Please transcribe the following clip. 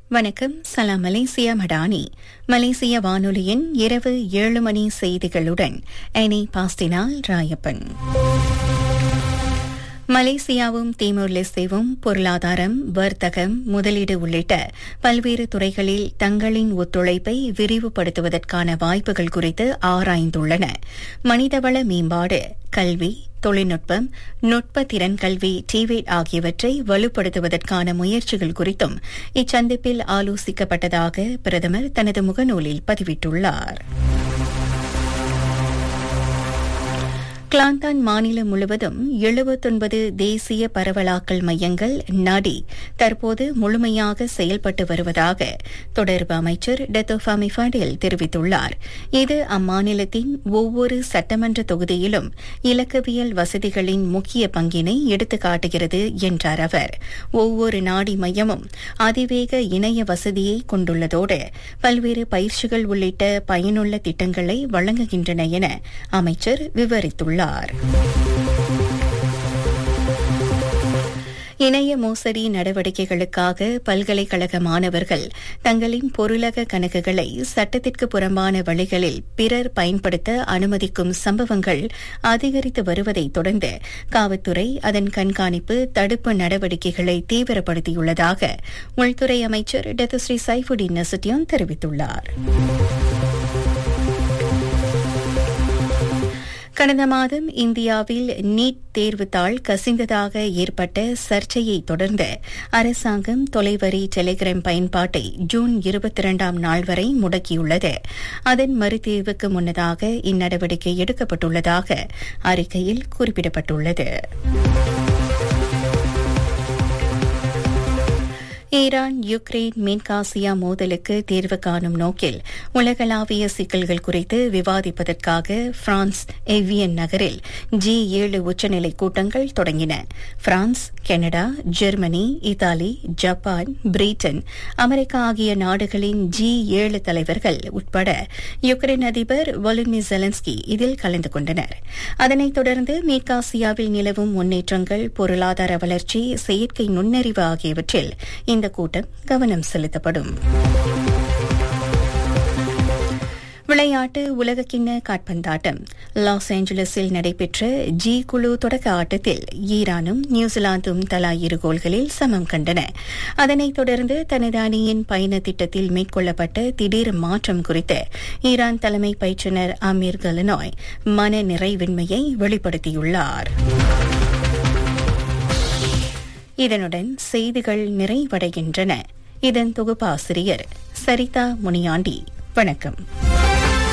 வணக்கம் சலாம் மலேசியா மடானி மலேசிய வானொலியின் இரவு ஏழு மணி செய்திகளுடன் எனி பாஸ்டினால் ராயப்பன் மலேசியாவும் திமோர் லெஸ்தேவும் பொருளாதாரம் வர்த்தகம் முதலீடு உள்ளிட்ட பல்வேறு துறைகளில் தங்களின் ஒத்துழைப்பை விரிவுபடுத்துவதற்கான வாய்ப்புகள் குறித்து ஆராய்ந்துள்ளன மனிதவள மேம்பாடு கல்வி தொழில்நுட்பம் நுட்ப திறன் கல்வி டிவேட் ஆகியவற்றை வலுப்படுத்துவதற்கான முயற்சிகள் குறித்தும் இச்சந்திப்பில் ஆலோசிக்கப்பட்டதாக பிரதமர் தனது முகநூலில் பதிவிட்டுள்ளார் கிளாந்தான் மாநிலம் முழுவதும் எழுபத்தொன்பது தேசிய பரவலாக்கல் மையங்கள் நடி தற்போது முழுமையாக செயல்பட்டு வருவதாக தொடர்பு அமைச்சர் டெத்தோஃபாமி ஃபடில் தெரிவித்துள்ளார் இது அம்மாநிலத்தின் ஒவ்வொரு சட்டமன்ற தொகுதியிலும் இலக்கவியல் வசதிகளின் முக்கிய பங்கினை எடுத்துக்காட்டுகிறது என்றார் அவர் ஒவ்வொரு நாடி மையமும் அதிவேக இணைய வசதியை கொண்டுள்ளதோடு பல்வேறு பயிற்சிகள் உள்ளிட்ட பயனுள்ள திட்டங்களை வழங்குகின்றன என அமைச்சர் விவரித்துள்ளார் உள்ளார் இணைய மோசடி நடவடிக்கைகளுக்காக பல்கலைக்கழக மாணவர்கள் தங்களின் பொருளக கணக்குகளை சட்டத்திற்கு புறம்பான வழிகளில் பிறர் பயன்படுத்த அனுமதிக்கும் சம்பவங்கள் அதிகரித்து வருவதை தொடர்ந்து காவல்துறை அதன் கண்காணிப்பு தடுப்பு நடவடிக்கைகளை தீவிரப்படுத்தியுள்ளதாக உள்துறை அமைச்சர் டெத்துஸ்ரீ சைஃபுடின் நசுட்டியான் தெரிவித்துள்ளார் கடந்த மாதம் இந்தியாவில் நீட் தேர்வுத்தாள் கசிந்ததாக ஏற்பட்ட சர்ச்சையை தொடர்ந்து அரசாங்கம் தொலைவரி டெலிகிராம் பயன்பாட்டை ஜூன் இருபத்தி இரண்டாம் நாள் வரை முடக்கியுள்ளது அதன் மறுதேர்வுக்கு முன்னதாக இந்நடவடிக்கை எடுக்கப்பட்டுள்ளதாக அறிக்கையில் குறிப்பிடப்பட்டுள்ளது ஈரான் யுக்ரைன் மேற்காசியா மோதலுக்கு தீர்வு காணும் நோக்கில் உலகளாவிய சிக்கல்கள் குறித்து விவாதிப்பதற்காக பிரான்ஸ் எவியன் நகரில் ஜி ஏழு உச்சநிலை கூட்டங்கள் தொடங்கின France Canada Germany Italy Japan Britain America ஆகிய நாடுகளின் ஜி ஏழு தலைவர்கள் உட்பட யுக்ரைன் அதிபர் வொலுமி ஜெலன்ஸ்கி இதில் கலந்து கொண்டனர் அதனைத் தொடர்ந்து மேற்காசியாவில் நிலவும் முன்னேற்றங்கள் பொருளாதார வளர்ச்சி செயற்கை நுண்ணறிவு ஆகியவற்றில் இந்த கூட்டம் கவனம் செலுத்தப்படும் விளையாட்டு உலகக்கிண்ண காட்பந்தாட்டம் லாஸ் ஏஞ்சலஸில் நடைபெற்ற ஜி குழு தொடக்க ஆட்டத்தில் ஈரானும் நியூசிலாந்தும் தலா இரு கோல்களில் சமம் கண்டன அதனைத் தொடர்ந்து தனது அணியின் பயண திட்டத்தில் மேற்கொள்ளப்பட்ட திடீர் மாற்றம் குறித்து ஈரான் தலைமை பயிற்றுநர் அமீர் கலனாய் மன நிறைவின்மையை வெளிப்படுத்தியுள்ளார் இதனுடன் செய்திகள் நிறைவடைகின்றன இதன் தொகுப்பாசிரியர் சரிதா முனியாண்டி வணக்கம்